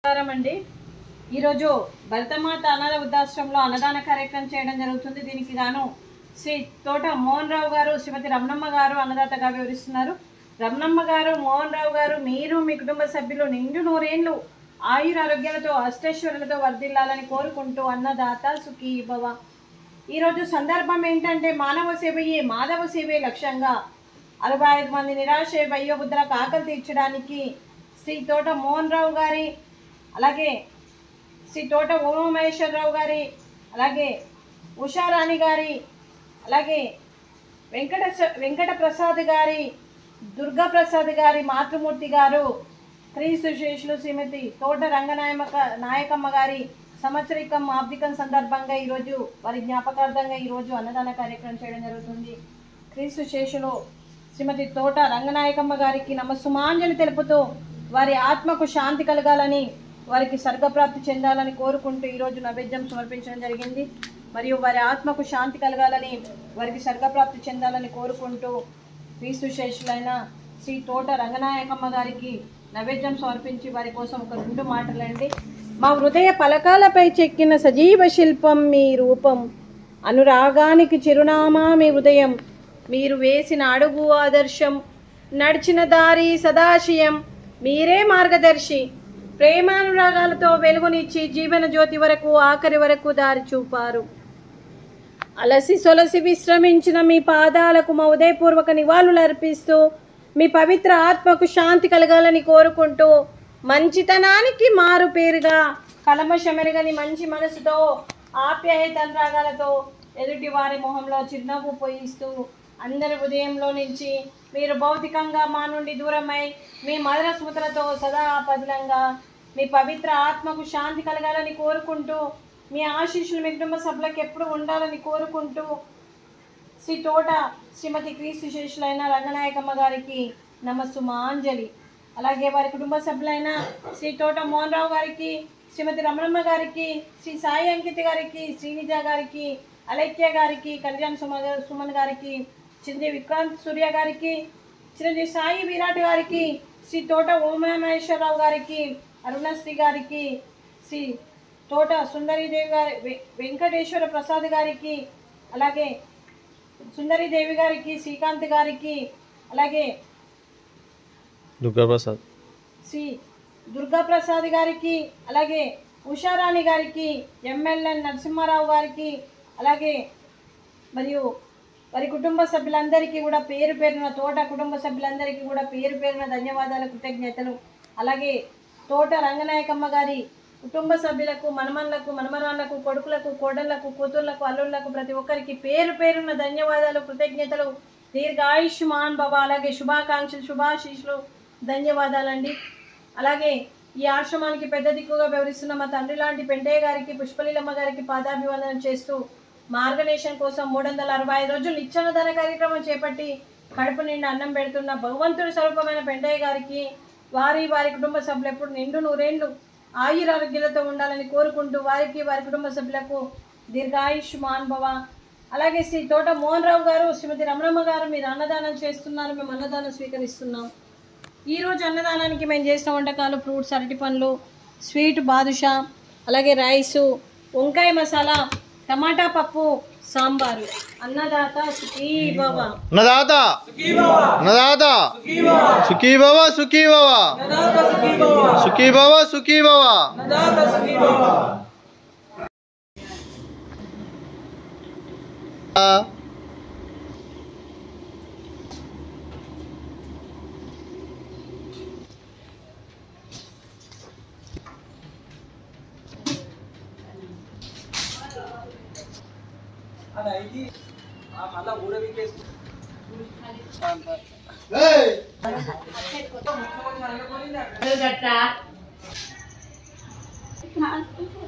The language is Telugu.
నమస్కారం అండి ఈరోజు భరతమాత అనాథ వృద్ధాశ్రమంలో అన్నదాన కార్యక్రమం చేయడం జరుగుతుంది దీనికి గాను శ్రీ తోట మోహన్ రావు గారు శ్రీమతి రమణమ్మ గారు అన్నదాతగా వివరిస్తున్నారు రమణమ్మ గారు మోహన్ రావు గారు మీరు మీ కుటుంబ సభ్యులు నిండు నూరేండ్లు ఆయుర ఆరోగ్యాలతో అష్టైశ్వర్యాలతో వర్ధిల్లాలని కోరుకుంటూ అన్నదాత సుఖీ భవ ఈరోజు సందర్భం ఏంటంటే మానవ సేవయే మాధవ సేవే లక్ష్యంగా అరవై ఐదు మంది నిరాశ వయోబుద్ధులకు ఆకలి తీర్చడానికి శ్రీ తోట మోహన్ రావు గారి అలాగే శ్రీ తోట ఉమామహేశ్వరరావు గారి అలాగే ఉషారాణి గారి అలాగే వెంకట వెంకట ప్రసాద్ గారి దుర్గా ప్రసాద్ గారి మాతృమూర్తి గారు క్రీస్తు శేషులు శ్రీమతి తోట రంగనాయక నాయకమ్మ గారి సంవత్సరికం ఆబ్దికం సందర్భంగా ఈరోజు వారి జ్ఞాపకార్థంగా ఈరోజు అన్నదాన కార్యక్రమం చేయడం జరుగుతుంది క్రీస్తు శేషులు శ్రీమతి తోట రంగనాయకమ్మ గారికి నమస్సుమాంజలి తెలుపుతూ వారి ఆత్మకు శాంతి కలగాలని వారికి స్వర్గప్రాప్తి చెందాలని కోరుకుంటూ ఈరోజు నైవేద్యం సమర్పించడం జరిగింది మరియు వారి ఆత్మకు శాంతి కలగాలని వారికి స్వర్గప్రాప్తి చెందాలని కోరుకుంటూ క్రీస్తు శేషులైన శ్రీ తోట రంగనాయకమ్మ గారికి నైవేద్యం సమర్పించి వారి కోసం ఒక రెండు మాటలండి మా హృదయ పలకాలపై చెక్కిన సజీవ శిల్పం మీ రూపం అనురాగానికి చిరునామా మీ ఉదయం మీరు వేసిన అడుగు ఆదర్శం నడిచిన దారి సదాశయం మీరే మార్గదర్శి ప్రేమానురాగాలతో వెలుగునిచ్చి జీవన జ్యోతి వరకు ఆఖరి వరకు దారి చూపారు అలసి సొలసి విశ్రమించిన మీ పాదాలకు మా ఉదయపూర్వక నివాళులు అర్పిస్తూ మీ పవిత్ర ఆత్మకు శాంతి కలగాలని కోరుకుంటూ మంచితనానికి మారు పేరుగా కలమషమెరగని మంచి మనసుతో ఆప్యాయత అనురాగాలతో ఎదుటి వారి మొహంలో చిరునవ్వు పోయిస్తూ అందరి ఉదయంలో నుంచి మీరు భౌతికంగా మా నుండి దూరమై మీ మధుర స్మృతులతో సదా పదిలంగా మీ పవిత్ర ఆత్మకు శాంతి కలగాలని కోరుకుంటూ మీ ఆశీస్సులు మీ కుటుంబ సభ్యులకు ఎప్పుడు ఉండాలని కోరుకుంటూ శ్రీ తోట శ్రీమతి క్రీస్తు శేషులైన రంగనాయకమ్మ గారికి నమస్సుమాంజలి అలాగే వారి కుటుంబ సభ్యులైన శ్రీ తోట మోహన్ రావు గారికి శ్రీమతి రమణమ్మ గారికి శ్రీ సాయి అంకిత్ గారికి శ్రీనిజ గారికి అలైక్య గారికి కళ్యాణ్ సుమ సుమన్ గారికి చిరంజీవి విక్రాంత్ సూర్య గారికి చిరంజీవి సాయి విరాట్ గారికి శ్రీ తోట ఉమామహేశ్వరరావు గారికి అరుణశ్రీ గారికి శ్రీ తోట సుందరీదేవి గారి వె- వెంకటేశ్వర ప్రసాద్ గారికి అలాగే సుందరీదేవి గారికి శ్రీకాంత్ గారికి అలాగే దుర్గాప్రసాద్ శ్రీ దుర్గా ప్రసాద్ గారికి అలాగే ఉషారాణి గారికి ఎంఎల్ఎన్ నరసింహారావు గారికి అలాగే మరియు వారి కుటుంబ సభ్యులందరికీ కూడా పేరు పేరున తోట కుటుంబ సభ్యులందరికీ కూడా పేరు పేరున ధన్యవాదాలు కృతజ్ఞతలు అలాగే తోట రంగనాయకమ్మ గారి కుటుంబ సభ్యులకు మనమన్లకు మనమరాళ్లకు కొడుకులకు కోడళ్లకు కూతుర్లకు అల్లుళ్లకు ప్రతి ఒక్కరికి పేరు పేరున ధన్యవాదాలు కృతజ్ఞతలు దీర్ఘాయుష్మాన్ బాబా అలాగే శుభాకాంక్షలు శుభాశీస్సులు ధన్యవాదాలండి అలాగే ఈ ఆశ్రమానికి పెద్ద దిక్కుగా వ్యవహరిస్తున్న మా తండ్రి లాంటి పెంటయ్య గారికి పుష్పలీలమ్మ గారికి పాదాభివందనం చేస్తూ మార్గనేషన్ కోసం మూడు వందల అరవై ఐదు రోజులు నిత్యాన్నదాన కార్యక్రమం చేపట్టి కడుపు నిండా అన్నం పెడుతున్న భగవంతుడి స్వరూపమైన పెంటయ్య గారికి వారి వారి కుటుంబ సభ్యులు ఎప్పుడు నిండు నూరేళ్లు ఆయురారోగ్యాలతో ఉండాలని కోరుకుంటూ వారికి వారి కుటుంబ సభ్యులకు దీర్ఘాయుష్మాన్ భవ అలాగే శ్రీ తోట మోహన్ రావు గారు శ్రీమతి రమణమ్మ గారు మీరు అన్నదానం చేస్తున్నారు మేము అన్నదానం స్వీకరిస్తున్నాం ఈ రోజు అన్నదానానికి మేము చేసిన వంటకాలు ఫ్రూట్స్ అరటి పండ్లు స్వీట్ బాదుషా అలాగే రైసు వంకాయ మసాలా టమాటా పప్పు సాంబారు అన్నదాత సుఖీ బాబా నదాత నదాత సుఖీ భవ సుఖీ భవ సుఖీ భవ సుఖీ భవ ఆ. గట్ట